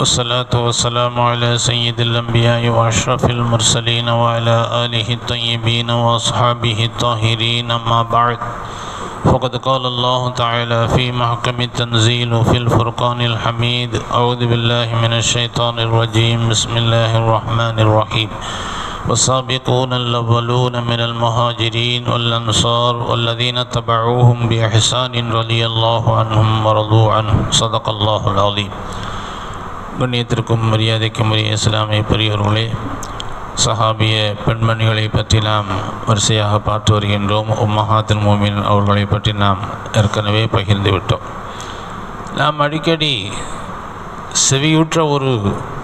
والصلاة والسلام على سيد الأنبياء وأشرف المرسلين وعلى آله الطيبين وأصحابه الطاهرين أما بعد فقد قال الله تعالى في محكم التنزيل في الفرقان الحميد أعوذ بالله من الشيطان الرجيم بسم الله الرحمن الرحيم والسابقون الأولون من المهاجرين والأنصار والذين تبعوهم بإحسان رضي الله عنهم ورضوا عنه صدق الله العظيم கண்ணியத்திற்கும் மரியாதைக்கும் உரிய இஸ்லாமிய பெரியவர்களே சஹாபிய பெண்மணிகளை பற்றி நாம் வரிசையாக பார்த்து வருகின்றோம் உம்மஹாத்தின் மூமின் அவர்களை பற்றி நாம் ஏற்கனவே பகிர்ந்து விட்டோம் நாம் அடிக்கடி செவியுற்ற ஒரு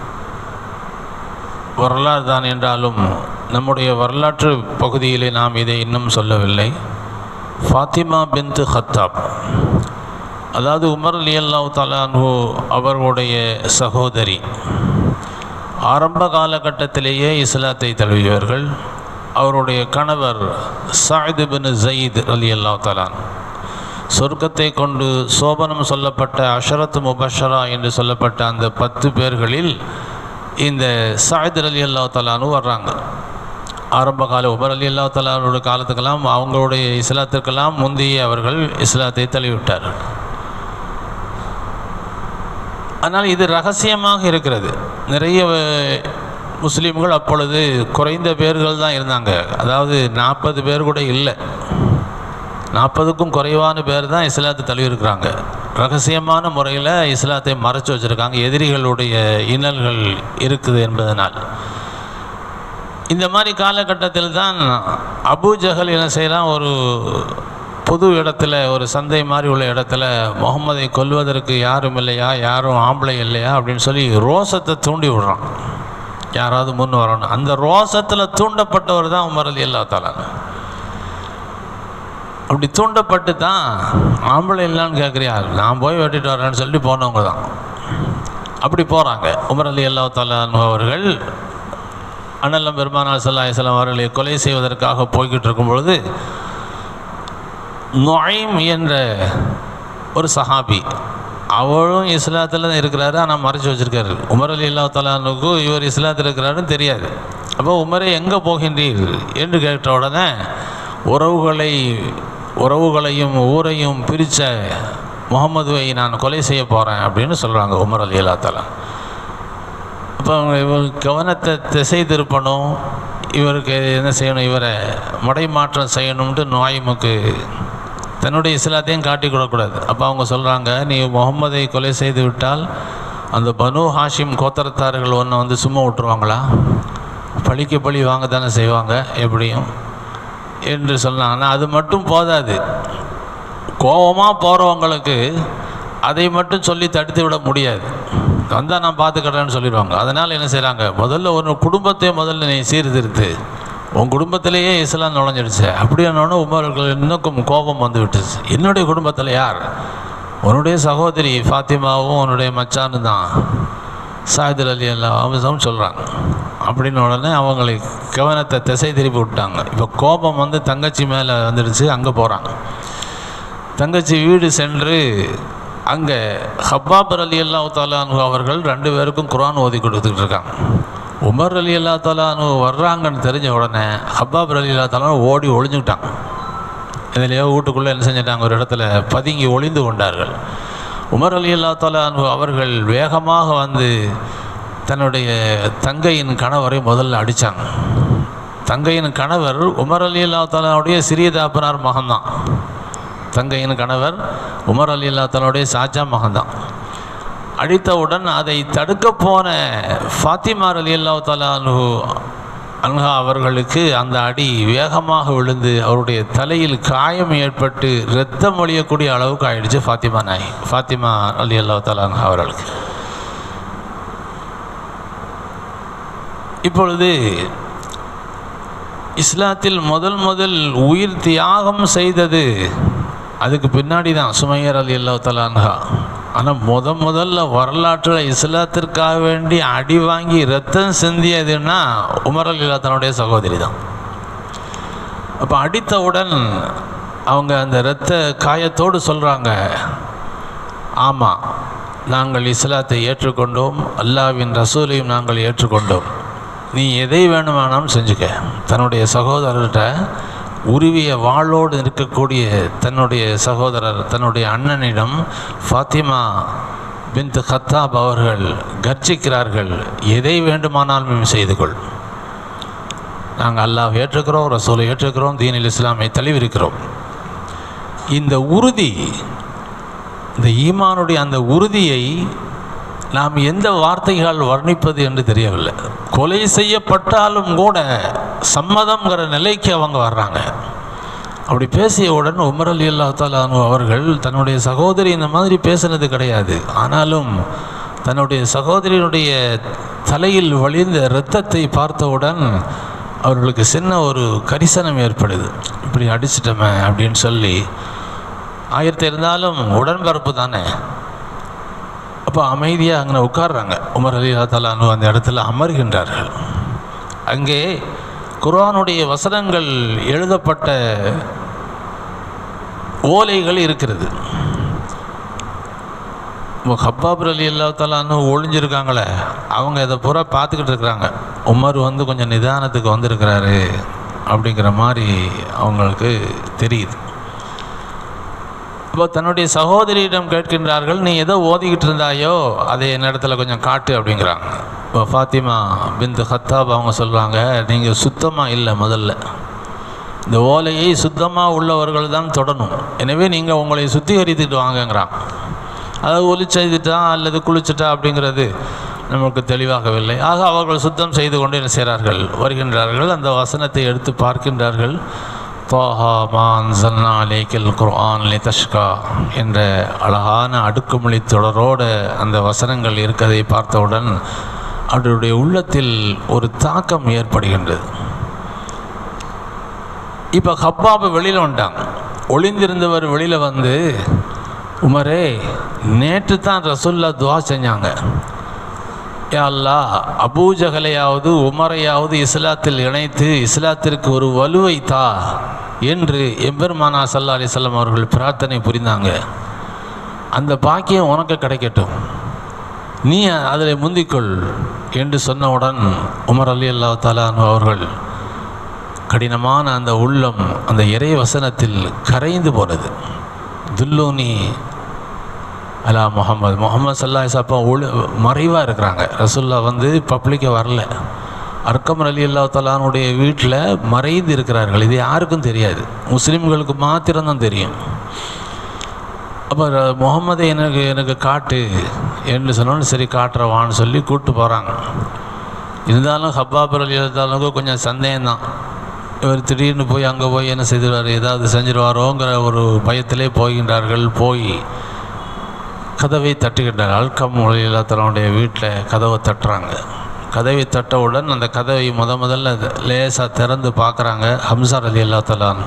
வரலாறு தான் என்றாலும் நம்முடைய வரலாற்று பகுதியிலே நாம் இதை இன்னும் சொல்லவில்லை ஃபாத்திமா பின்து ஹத்தாப் அதாவது உமர் அலி அல்லாஹ் தலான்ஹு அவர்களுடைய சகோதரி ஆரம்ப காலகட்டத்திலேயே இஸ்லாத்தை தழுவியவர்கள் அவருடைய கணவர் சாயிது பின் ஜயீத் அலி அல்லாஹ் தலான் சொர்க்கத்தை கொண்டு சோபனம் சொல்லப்பட்ட அஷரத் முபஷரா என்று சொல்லப்பட்ட அந்த பத்து பேர்களில் இந்த சாயித் அலி அல்லா தலானு வர்றாங்க ஆரம்ப கால உமர் அலி அல்லா தலானோட காலத்துக்கெல்லாம் அவங்களுடைய இஸ்லாத்திற்கெல்லாம் முந்தைய அவர்கள் இஸ்லாத்தை தள்ளிவிட்டார் ஆனால் இது ரகசியமாக இருக்கிறது நிறைய முஸ்லீம்கள் அப்பொழுது குறைந்த பேர்கள் தான் இருந்தாங்க அதாவது நாற்பது பேர் கூட இல்லை நாற்பதுக்கும் குறைவான பேர் தான் இஸ்லாத்தை தழுவிருக்கிறாங்க ரகசியமான முறையில் இஸ்லாத்தை மறைச்சு வச்சுருக்காங்க எதிரிகளுடைய இன்னல்கள் இருக்குது என்பதனால் இந்த மாதிரி காலகட்டத்தில் தான் அபு ஜஹல் என்ன செய்கிறான் ஒரு பொது இடத்துல ஒரு சந்தை மாதிரி உள்ள இடத்துல முகமதை கொல்வதற்கு யாரும் இல்லையா யாரும் ஆம்பளை இல்லையா அப்படின்னு சொல்லி ரோசத்தை தூண்டி விடுறான் யாராவது முன் வரணும் அந்த ரோசத்தில் தூண்டப்பட்டவர் தான் உமர் அலி அல்லா தாலாங்க அப்படி தூண்டப்பட்டு தான் ஆம்பளை இல்லைன்னு கேட்குறியா நான் போய் வெட்டிட்டு வரேன்னு சொல்லிட்டு போனவங்க தான் அப்படி போகிறாங்க உமர் அலி அல்லா தாலான் அவர்கள் அண்ணலம் பெருமானா சல்லா இஸ்லாம் அவர்களை கொலை செய்வதற்காக போய்கிட்டு இருக்கும் பொழுது நொய்ம் என்ற ஒரு சஹாபி அவரும் இஸ்லாத்தில் தான் இருக்கிறாரு ஆனால் மறைச்சி வச்சுருக்காரு உமர் அலி அல்லா தலானுக்கும் இவர் இஸ்லாத்தில் இருக்கிறாருன்னு தெரியாது அப்போ உமரே எங்கே போகின்றீர் என்று கேட்ட உடனே உறவுகளை உறவுகளையும் ஊரையும் பிரித்த முகமதுவை நான் கொலை செய்ய போகிறேன் அப்படின்னு சொல்கிறாங்க உமர் அலி அல்லா தலா அப்போ இவர் கவனத்தை திசை திருப்பணும் இவருக்கு என்ன செய்யணும் இவரை மடைமாற்றம் செய்யணும்ட்டு நோய்முக்கு தன்னுடைய இஸ்லாத்தையும் காட்டி கொடுக்கூடாது அப்போ அவங்க சொல்கிறாங்க நீ முகம்மதை கொலை செய்து விட்டால் அந்த பனு ஹாஷிம் கோத்தரத்தார்கள் ஒன்று வந்து சும்மா விட்டுருவாங்களா பழிக்கு பழி வாங்க தானே செய்வாங்க எப்படியும் என்று சொன்னாங்கன்னா அது மட்டும் போதாது கோபமாக போகிறவங்களுக்கு அதை மட்டும் சொல்லி தடுத்து விட முடியாது வந்தால் நான் பார்த்துக்கிறேன்னு சொல்லிடுவாங்க அதனால் என்ன செய்கிறாங்க முதல்ல ஒரு குடும்பத்தை முதல்ல நீ சீர்திருத்து உன் குடும்பத்திலேயே இஸ்லாம் நுழைஞ்சிடுச்சு அப்படின்னோடனே உமர்கள் இன்னும் கோபம் வந்து விட்டுச்சு என்னுடைய குடும்பத்தில் யார் உன்னுடைய சகோதரி ஃபாத்திமாவும் உன்னுடைய மச்சான்னு தான் சாயிதர் அலி அல்லா அம்சம் சொல்கிறாங்க அப்படின்னு உடனே அவங்களை கவனத்தை திசை திருப்பி விட்டாங்க இப்போ கோபம் வந்து தங்கச்சி மேலே வந்துடுச்சு அங்கே போகிறாங்க தங்கச்சி வீடு சென்று அங்கே ஹப்பாபர் அலி அல்லா தாலானு அவர்கள் ரெண்டு பேருக்கும் குரான் ஓதி கொடுத்துக்கிட்டு இருக்காங்க உமர் அலி அல்லா தாலானு வர்றாங்கன்னு தெரிஞ்ச உடனே ஹப்பாபர் அலி அல்லா தாலானு ஓடி ஒளிஞ்சுக்கிட்டாங்க இதுலேயோ வீட்டுக்குள்ளே என்ன செஞ்சிட்டாங்க ஒரு இடத்துல பதுங்கி ஒளிந்து கொண்டார்கள் உமர் அலி அல்லா தாலானு அவர்கள் வேகமாக வந்து தன்னுடைய தங்கையின் கணவரை முதல்ல அடித்தாங்க தங்கையின் கணவர் உமர் அலி அல்லா தாலாவுடைய சிறிய தாப்பனார் மகன்தான் தங்கையின் கணவர் உமர் அலி அல்லா தன்னுடைய சாச்சா மகன்தான் அடித்தவுடன் அதை தடுக்க போன ஃபாத்திமார் அலி அல்லா தலானு அன்ஹா அவர்களுக்கு அந்த அடி வேகமாக விழுந்து அவருடைய தலையில் காயம் ஏற்பட்டு இரத்தம் ஒழியக்கூடிய அளவுக்கு ஆயிடுச்சு ஃபாத்திமா நாய் ஃபாத்திமா அலி அல்லா தலான்ஹா அவர்களுக்கு இப்பொழுது இஸ்லாத்தில் முதல் முதல் உயிர் தியாகம் செய்தது அதுக்கு பின்னாடி தான் சுமையர் அலி அல்லா தலான்ஹா ஆனால் முத முதல்ல வரலாற்றில் இஸ்லாத்திற்காக வேண்டி அடி வாங்கி ரத்தம் சிந்தியதுன்னா உமர் அலி அல்லா தன்னுடைய சகோதரி தான் அப்போ அடித்தவுடன் அவங்க அந்த இரத்த காயத்தோடு சொல்கிறாங்க ஆமாம் நாங்கள் இஸ்லாத்தை ஏற்றுக்கொண்டோம் அல்லாவின் ரசூலையும் நாங்கள் ஏற்றுக்கொண்டோம் நீ எதை வேணுமானாலும் செஞ்சுக்க தன்னுடைய சகோதரர்கிட்ட உருவிய வாளோடு இருக்கக்கூடிய தன்னுடைய சகோதரர் தன்னுடைய அண்ணனிடம் ஃபாத்திமா பின்த் கத்தாப் அவர்கள் கர்ஜிக்கிறார்கள் எதை வேண்டுமானாலும் செய்து கொள் நாங்கள் அல்லாஹ் ஏற்றுக்கிறோம் ரசூலை ஏற்றுக்கிறோம் தீனில் இஸ்லாமை தழுவிருக்கிறோம் இந்த உறுதி இந்த ஈமானுடைய அந்த உறுதியை நாம் எந்த வார்த்தைகளால் வர்ணிப்பது என்று தெரியவில்லை கொலை செய்யப்பட்டாலும் கூட சம்மதம்ங்கிற நிலைக்கு அவங்க வர்றாங்க அப்படி பேசியவுடன் உமர் அலி அல்லா தாலானு அவர்கள் தன்னுடைய சகோதரி இந்த மாதிரி பேசினது கிடையாது ஆனாலும் தன்னுடைய சகோதரியினுடைய தலையில் வழிந்த இரத்தத்தை பார்த்தவுடன் அவர்களுக்கு சின்ன ஒரு கரிசனம் ஏற்படுது இப்படி அடிச்சிட்டோமே அப்படின்னு சொல்லி ஆயிரத்தி இருந்தாலும் உடன்பிறப்பு தானே அப்போ அமைதியாக அங்கே உட்கார்றாங்க உமர் அலி தாலானு அந்த இடத்துல அமர்கின்றார்கள் அங்கே குர்ஆனுடைய வசனங்கள் எழுதப்பட்ட ஓலைகள் இருக்கிறது ஹப்பாப் அலி அல்லா தாலான்னு ஒளிஞ்சிருக்காங்களே அவங்க இதை பூரா பார்த்துக்கிட்டு இருக்கிறாங்க உமர் வந்து கொஞ்சம் நிதானத்துக்கு வந்திருக்கிறாரு அப்படிங்கிற மாதிரி அவங்களுக்கு தெரியுது இப்போ தன்னுடைய சகோதரியிடம் கேட்கின்றார்கள் நீ எதோ ஓதிக்கிட்டு இருந்தாயோ அதை என்னிடத்துல கொஞ்சம் காட்டு அப்படிங்கிறாங்க இப்போ ஃபாத்திமா பிந்து ஹத்தாப் அவங்க சொல்கிறாங்க நீங்கள் சுத்தமாக இல்லை முதல்ல இந்த ஓலையை சுத்தமாக உள்ளவர்கள் தான் தொடணும் எனவே நீங்கள் உங்களை சுத்திகரித்துட்டு வாங்கங்கிறான் அதை ஒலி செய்துட்டா அல்லது குளிச்சுட்டா அப்படிங்கிறது நமக்கு தெளிவாகவில்லை ஆக அவர்கள் சுத்தம் செய்து கொண்டு என்ன செய்கிறார்கள் வருகின்றார்கள் அந்த வசனத்தை எடுத்து பார்க்கின்றார்கள் தாஹா மான் சன்னா அலேக்கில் குர்ஆன் லி தஷ்கா என்ற அழகான அடுக்குமொழி தொடரோடு அந்த வசனங்கள் இருக்கதை பார்த்தவுடன் அவருடைய உள்ளத்தில் ஒரு தாக்கம் ஏற்படுகின்றது இப்போ ஹப்பாபை வெளியில் வந்துட்டாங்க ஒளிந்திருந்தவர் வெளியில் வந்து உமரே நேற்று தான் ரசுல்லா துவா செஞ்சாங்க யா அல்லாஹ் அபூஜகலையாவது உமரையாவது இஸ்லாத்தில் இணைத்து இஸ்லாத்திற்கு ஒரு வலுவை தா என்று எம்பெருமானா சல்லா அலிசல்லாம் அவர்கள் பிரார்த்தனை புரிந்தாங்க அந்த பாக்கியம் உனக்கு கிடைக்கட்டும் நீ அதில் முந்திக்கொள் என்று சொன்னவுடன் உமர் அலி அல்லா தாலான் அவர்கள் கடினமான அந்த உள்ளம் அந்த இறை வசனத்தில் கரைந்து போனது துல்லூனி அலா முகமது முகமது சல்லாஹ் அப்போ ஒளி மறைவாக இருக்கிறாங்க ரசுல்லா வந்து பப்ளிக்கை வரல அர்க்கம் அலி அல்லா தலானுடைய வீட்டில் மறைந்து இருக்கிறார்கள் இது யாருக்கும் தெரியாது முஸ்லீம்களுக்கு மாத்திரம்தான் தெரியும் அப்போ முகமதை எனக்கு எனக்கு காட்டு என்று சொன்னாலும் சரி காட்டுறவான்னு சொல்லி கூப்பிட்டு போகிறாங்க இருந்தாலும் ஹப்பாபர் அலி அல்லாவுக்கு கொஞ்சம் சந்தேகம்தான் இவர் திடீர்னு போய் அங்கே போய் என்ன செய்திருவார் ஏதாவது செஞ்சிருவாரோங்கிற ஒரு பயத்திலே போகின்றார்கள் போய் கதவை தட்டுகின்றார் அல்கம் மொழியில்லா தன்னுடைய வீட்டில் கதவை தட்டுறாங்க கதவை தட்டவுடன் அந்த கதவை முத முதல்ல லேசாக திறந்து பார்க்குறாங்க ஹம்சார் அலி அல்லா தலான்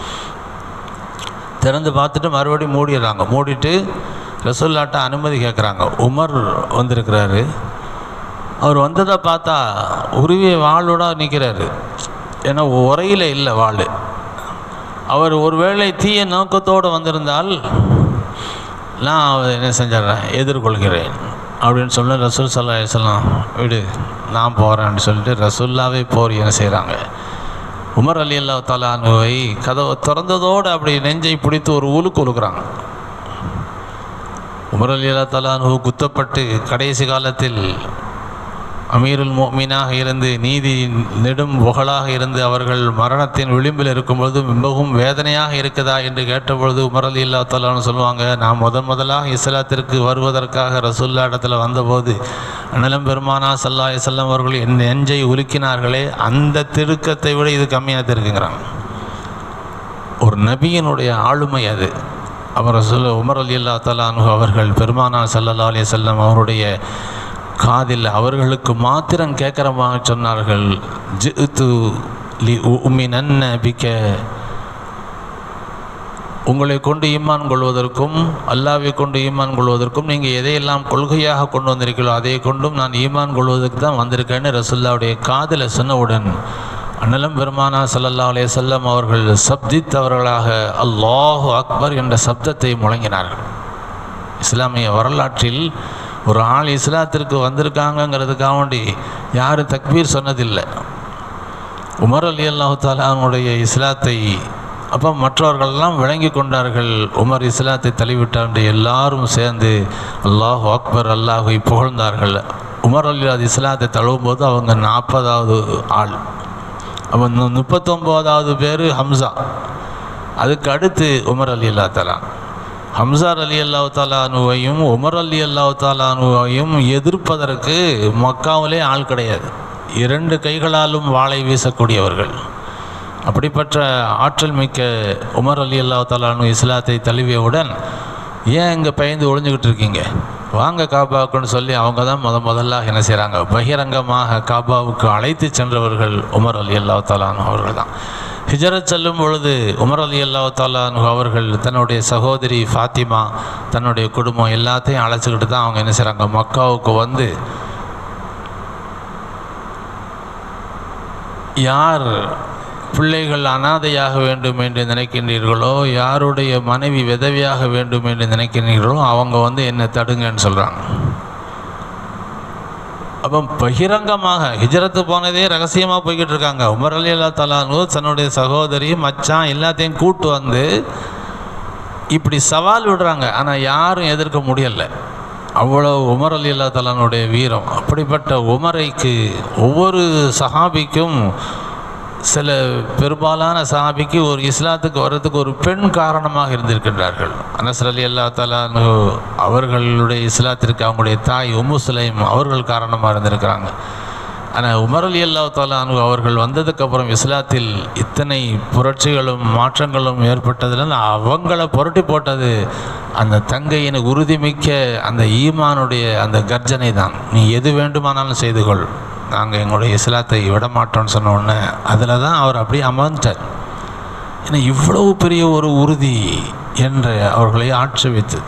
திறந்து பார்த்துட்டு மறுபடியும் மூடிடுறாங்க மூடிட்டு ரசூல்லாட்ட அனுமதி கேட்குறாங்க உமர் வந்திருக்கிறாரு அவர் வந்ததை பார்த்தா உருவிய வாளோட நிற்கிறாரு ஏன்னா உரையில் இல்லை வாள் அவர் ஒருவேளை தீய நோக்கத்தோடு வந்திருந்தால் நான் என்ன செஞ்சிட்றேன் எதிர்கொள்கிறேன் அப்படின்னு சொல்லி ரசூல் சல்லா சொல்லலாம் விடு நான் போகிறேன்னு சொல்லிட்டு ரசூல்லாவே போர் என்ன செய்கிறாங்க உமர் அலி அல்லா தலானுவை கதவை திறந்ததோடு அப்படி நெஞ்சை பிடித்து ஒரு உலுக்கு உழுக்குறாங்க உமர் அலி அல்லா தலானு குத்தப்பட்டு கடைசி காலத்தில் அமீருல் மோமீனாக இருந்து நீதி நெடும் புகழாக இருந்து அவர்கள் மரணத்தின் விளிம்பில் இருக்கும்பொழுது மிகவும் வேதனையாக இருக்குதா என்று கேட்டபொழுது உமர் அலி அல்லா தலான்னு சொல்லுவாங்க நான் முதன் முதலாக இஸ்லாத்திற்கு வருவதற்காக ரசுல்லா இடத்துல வந்தபோது அனலம் பெருமானா சல்லா செல்லம் அவர்கள் என் நெஞ்சை உலுக்கினார்களே அந்த திருக்கத்தை விட இது கம்மியாக இருக்குங்கிறாங்க ஒரு நபியினுடைய ஆளுமை அது அவர் சொல்ல உமர் அலி அல்லா தலானு அவர்கள் பெருமானா சல்லல்லா அலி செல்லம் அவருடைய காதில் அவர்களுக்கு மாத்திரம் கேட்குறமாக சொன்னார்கள் ஜித்து லி உம்மி நன்ன பிக்க உங்களை கொண்டு ஈமான் கொள்வதற்கும் அல்லாவை கொண்டு ஈமான் கொள்வதற்கும் நீங்கள் எதையெல்லாம் கொள்கையாக கொண்டு வந்திருக்கீங்களோ அதை கொண்டும் நான் ஈமான் கொள்வதற்கு தான் வந்திருக்கேன்னு ரசுல்லாவுடைய காதில் சொன்னவுடன் அண்ணலம் பெருமானா சல்லல்லா அலைய செல்லம் அவர்கள் சப்தித்தவர்களாக அல்லாஹு அக்பர் என்ற சப்தத்தை முழங்கினார்கள் இஸ்லாமிய வரலாற்றில் ஒரு ஆள் இஸ்லாத்திற்கு வந்திருக்காங்கங்கிறதுக்காக வேண்டி யாரும் தக்பீர் சொன்னதில்லை உமர் அலி அல்லாஹு தாலானுடைய இஸ்லாத்தை அப்போ மற்றவர்கள்லாம் விளங்கி கொண்டார்கள் உமர் இஸ்லாத்தை தள்ளிவிட்டார் என்று எல்லாரும் சேர்ந்து அல்லாஹ் அக்பர் அல்லாஹை புகழ்ந்தார்கள் உமர் அலி அது இஸ்லாத்தை தழுவும்போது அவங்க நாற்பதாவது ஆள் அப்போ முப்பத்தொம்போதாவது பேர் ஹம்சா அதுக்கு அடுத்து உமர் அலி அல்லா தலா ஹம்சார் அலி அல்லாஹ் தாலானுவையும் உமர் அலி அல்லாஹ் தாலானுவையும் எதிர்ப்பதற்கு மக்காவிலே ஆள் கிடையாது இரண்டு கைகளாலும் வாளை வீசக்கூடியவர்கள் அப்படிப்பட்ட ஆற்றல் மிக்க உமர் அலி அல்லா தாலானு இஸ்லாத்தை தழுவியவுடன் ஏன் இங்கே பயந்து ஒளிஞ்சுக்கிட்டு இருக்கீங்க வாங்க காபாவுக்குன்னு சொல்லி அவங்க தான் முத முதல்ல என்ன செய்கிறாங்க பகிரங்கமாக காபாவுக்கு அழைத்து சென்றவர்கள் உமர் அலி அல்லா தாலானு அவர்கள் தான் ஹிஜரத் செல்லும் பொழுது உமர் அலி அல்லா தாலானு அவர்கள் தன்னுடைய சகோதரி ஃபாத்திமா தன்னுடைய குடும்பம் எல்லாத்தையும் அழைச்சிக்கிட்டு தான் அவங்க என்ன செய்கிறாங்க மக்காவுக்கு வந்து யார் பிள்ளைகள் அனாதையாக வேண்டும் என்று நினைக்கின்றீர்களோ யாருடைய மனைவி விதவியாக வேண்டும் என்று நினைக்கின்றீர்களோ அவங்க வந்து என்னை தடுங்கன்னு சொல்கிறாங்க அப்போ பகிரங்கமாக ஹிஜரத்து போனதே ரகசியமாக போய்கிட்டு இருக்காங்க உமர் அலி அல்லா தலானு தன்னுடைய சகோதரி மச்சான் எல்லாத்தையும் கூட்டு வந்து இப்படி சவால் விடுறாங்க ஆனால் யாரும் எதிர்க்க முடியலை அவ்வளோ உமர் அலி அல்லா தலானுடைய வீரம் அப்படிப்பட்ட உமரைக்கு ஒவ்வொரு சஹாபிக்கும் சில பெரும்பாலான சஹாபிக்கு ஒரு இஸ்லாத்துக்கு வர்றதுக்கு ஒரு பெண் காரணமாக இருந்திருக்கின்றார்கள் அனசர் அலி அல்லா தலானு அவர்களுடைய இஸ்லாத்திற்கு அவங்களுடைய தாய் உம்மு சுலைம் அவர்கள் காரணமாக இருந்திருக்கிறாங்க ஆனால் உமர் அலி அல்லா தாலானு அவர்கள் வந்ததுக்கப்புறம் இஸ்லாத்தில் இத்தனை புரட்சிகளும் மாற்றங்களும் ஏற்பட்டதுனால அவங்கள புரட்டி போட்டது அந்த தங்கையின் உறுதிமிக்க அந்த ஈமானுடைய அந்த கர்ஜனை தான் நீ எது வேண்டுமானாலும் செய்து கொள் நாங்கள் எங்களுடைய இஸ்லாத்தை விட மாட்டோம்னு சொன்ன உடனே அதில் தான் அவர் அப்படியே அமர்ந்தார் ஏன்னா இவ்வளவு பெரிய ஒரு உறுதி என்று அவர்களை ஆட்சேபித்து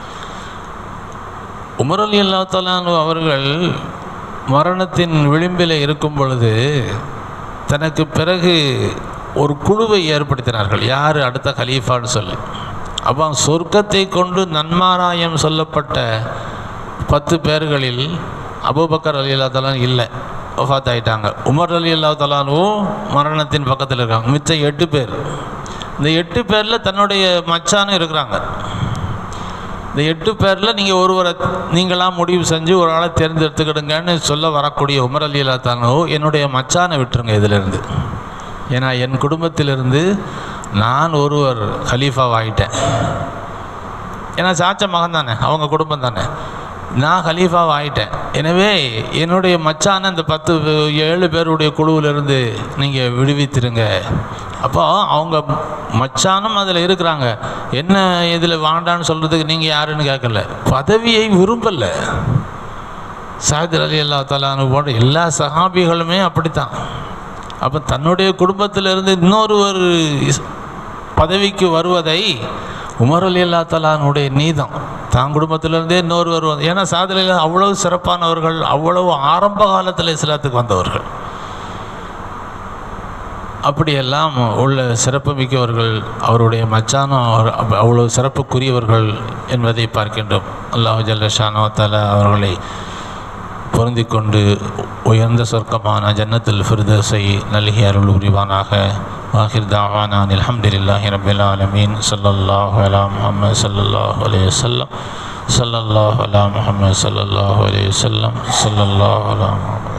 உமர் அலி அல்லா தலானு அவர்கள் மரணத்தின் விளிம்பில் இருக்கும் பொழுது தனக்கு பிறகு ஒரு குழுவை ஏற்படுத்தினார்கள் யார் அடுத்த கலீஃபான்னு சொல்லி அப்போ சொர்க்கத்தை கொண்டு நன்மாராயம் சொல்லப்பட்ட பத்து பேர்களில் அபூபக்கர் அலி அல்லா தலான் இல்லை ஒஃபாத் ஆயிட்டாங்க உமர் அலி அல்லா தலானும் மரணத்தின் பக்கத்தில் இருக்காங்க மிச்சம் எட்டு பேர் இந்த எட்டு பேரில் தன்னுடைய மச்சானும் இருக்கிறாங்க இந்த எட்டு பேரில் நீங்கள் ஒருவரை நீங்களாம் முடிவு செஞ்சு ஒரு ஆளை தேர்ந்தெடுத்துக்கிடுங்கன்னு சொல்ல வரக்கூடிய உமர் அலி அல்லா தானோ என்னுடைய மச்சானை விட்டுருங்க இதிலிருந்து ஏன்னா என் குடும்பத்திலிருந்து நான் ஒருவர் ஹலீஃபாவாகிட்டேன் ஏன்னா சாச்ச மகன் தானே அவங்க குடும்பம் தானே நான் ஹலீஃபாவை ஆயிட்டேன் எனவே என்னுடைய மச்சான இந்த பத்து ஏழு பேருடைய குழுவிலிருந்து நீங்கள் விடுவித்திருங்க அப்போ அவங்க மச்சானும் அதில் இருக்கிறாங்க என்ன இதில் வாண்டான்னு சொல்கிறதுக்கு நீங்கள் யாருன்னு கேட்கல பதவியை விரும்பலை சாயதர் அலி அல்லா தலானு போன்ற எல்லா சஹாபிகளுமே அப்படித்தான் அப்போ தன்னுடைய குடும்பத்திலிருந்து இன்னொரு ஒரு பதவிக்கு வருவதை உமர் அலி அல்லா தலானுடைய நீதம் தான் குடும்பத்திலிருந்தே இன்னொரு வருவது ஏன்னா சாதனையில் அவ்வளவு சிறப்பானவர்கள் அவ்வளவு ஆரம்ப காலத்தில் இஸ்லாத்துக்கு வந்தவர்கள் அப்படியெல்லாம் உள்ள சிறப்பு மிக்கவர்கள் அவருடைய மச்சானம் அவ்வளவு சிறப்புக்குரியவர்கள் என்பதை பார்க்கின்றோம் அல்லாஹு ஜல்லஷானோ தலா அவர்களை பொருந்தி கொண்டு உயர்ந்த சொர்க்கமான ஜன்னத்தில் ஃபிர்தஸை நல்கி அருள் புரிவானாக வாஹிர் தாவானான் அல்ஹம்துலில்லாஹி ரபில் ஆலமீன் ஸல்லல்லாஹு அலா முஹம்மது ஸல்லல்லாஹு அலைஹி வஸல்லம் ஸல்லல்லாஹு அலா முஹம்மது ஸல்லல்லாஹு அலைஹி வஸல்லம் ஸல்லல்லாஹு அலா முஹம்மது